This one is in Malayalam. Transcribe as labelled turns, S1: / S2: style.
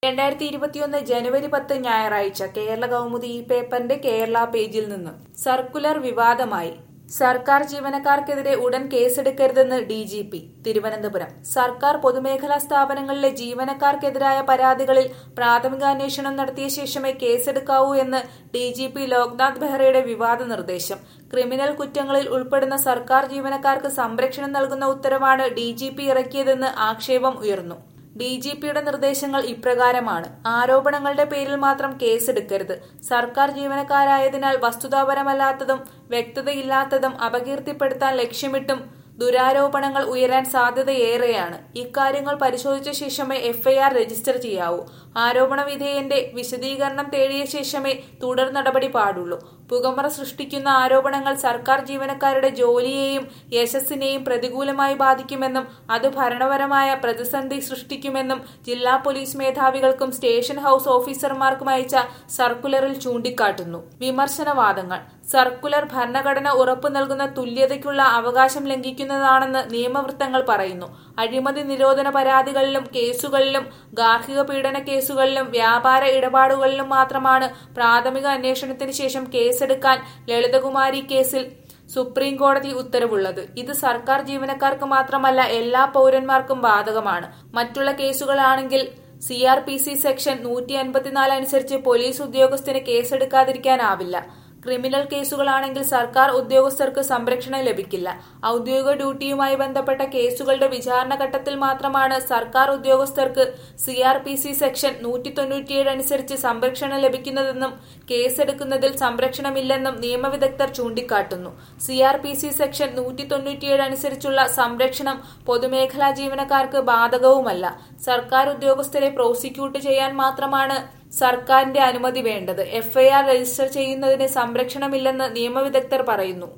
S1: രണ്ടായിരത്തി ഇരുപത്തിയൊന്ന് ജനുവരി പത്ത് ഞായറാഴ്ച കേരള കൗമുദി ഈ പേപ്പറിന്റെ കേരള പേജിൽ നിന്ന് സർക്കുലർ വിവാദമായി സർക്കാർ ജീവനക്കാർക്കെതിരെ ഉടൻ കേസെടുക്കരുതെന്ന് ഡി ജി പി തിരുവനന്തപുരം സർക്കാർ പൊതുമേഖലാ സ്ഥാപനങ്ങളിലെ ജീവനക്കാർക്കെതിരായ പരാതികളിൽ പ്രാഥമികാന്വേഷണം നടത്തിയ ശേഷമേ കേസെടുക്കാവൂ എന്ന് ഡി ജി പി ലോക്നാഥ് ബെഹ്റയുടെ വിവാദ നിർദ്ദേശം ക്രിമിനൽ കുറ്റങ്ങളിൽ ഉൾപ്പെടുന്ന സർക്കാർ ജീവനക്കാർക്ക് സംരക്ഷണം നൽകുന്ന ഉത്തരവാണ് ഡി ജി പി ഇറക്കിയതെന്ന് ആക്ഷേപം ഉയർന്നു ഡി ജി പിയുടെ നിർദ്ദേശങ്ങൾ ഇപ്രകാരമാണ് ആരോപണങ്ങളുടെ പേരിൽ മാത്രം കേസെടുക്കരുത് സർക്കാർ ജീവനക്കാരായതിനാൽ വസ്തുതാപരമല്ലാത്തതും വ്യക്തതയില്ലാത്തതും അപകീർത്തിപ്പെടുത്താൻ ലക്ഷ്യമിട്ടും ദുരാരോപണങ്ങൾ ഉയരാൻ സാധ്യതയേറെയാണ് ഇക്കാര്യങ്ങൾ പരിശോധിച്ച ശേഷമേ എഫ്ഐആർ രജിസ്റ്റർ ചെയ്യാവൂ ആരോപണ വിധേയന്റെ വിശദീകരണം തേടിയ ശേഷമേ തുടർ നടപടി പാടുള്ളൂ പുകമറ സൃഷ്ടിക്കുന്ന ആരോപണങ്ങൾ സർക്കാർ ജീവനക്കാരുടെ ജോലിയെയും യശസ്സിനെയും പ്രതികൂലമായി ബാധിക്കുമെന്നും അത് ഭരണപരമായ പ്രതിസന്ധി സൃഷ്ടിക്കുമെന്നും ജില്ലാ പോലീസ് മേധാവികൾക്കും സ്റ്റേഷൻ ഹൌസ് ഓഫീസർമാർക്കും അയച്ച സർക്കുലറിൽ ചൂണ്ടിക്കാട്ടുന്നു വിമർശനവാദങ്ങൾ സർക്കുലർ ഭരണഘടന ഉറപ്പു നൽകുന്ന തുല്യതയ്ക്കുള്ള അവകാശം ലംഘിക്കുന്നതാണെന്ന് നിയമവൃത്തങ്ങൾ പറയുന്നു അഴിമതി നിരോധന പരാതികളിലും കേസുകളിലും ഗാർഹിക പീഡന കേസുകളിലും വ്യാപാര ഇടപാടുകളിലും മാത്രമാണ് പ്രാഥമിക അന്വേഷണത്തിന് ശേഷം കേസെടുക്കാൻ ലളിതകുമാരി കേസിൽ സുപ്രീം കോടതി ഉത്തരവുള്ളത് ഇത് സർക്കാർ ജീവനക്കാർക്ക് മാത്രമല്ല എല്ലാ പൗരന്മാർക്കും ബാധകമാണ് മറ്റുള്ള കേസുകളാണെങ്കിൽ C R P C section നൂറ്റി അൻപത്തിനാല് അനുസരിച്ച് പോലീസ് ഉദ്യോഗസ്ഥന് കേസെടുക്കാതിരിക്കാനാവില്ല ക്രിമിനൽ കേസുകളാണെങ്കിൽ സർക്കാർ ഉദ്യോഗസ്ഥർക്ക് സംരക്ഷണം ലഭിക്കില്ല ഔദ്യോഗിക ഡ്യൂട്ടിയുമായി ബന്ധപ്പെട്ട കേസുകളുടെ വിചാരണ ഘട്ടത്തിൽ മാത്രമാണ് സർക്കാർ ഉദ്യോഗസ്ഥർക്ക് C R P C section നൂറ്റി തൊണ്ണൂറ്റിയേഴ് അനുസരിച്ച് സംരക്ഷണം ലഭിക്കുന്നതെന്നും കേസെടുക്കുന്നതിൽ സംരക്ഷണമില്ലെന്നും നിയമവിദഗ്ധർ ചൂണ്ടിക്കാട്ടുന്നു C R P C section നൂറ്റി തൊണ്ണൂറ്റിയേഴ് അനുസരിച്ചുള്ള സംരക്ഷണം പൊതുമേഖലാ ജീവനക്കാർക്ക് ബാധകവുമല്ല സർക്കാർ ഉദ്യോഗസ്ഥരെ പ്രോസിക്യൂട്ട് ചെയ്യാൻ മാത്രമാണ് സർക്കാരിന്റെ അനുമതി വേണ്ടത് എഫ്ഐആർ രജിസ്റ്റർ ചെയ്യുന്നതിന് സംരക്ഷണമില്ലെന്ന് നിയമവിദഗ്ധർ പറയുന്നു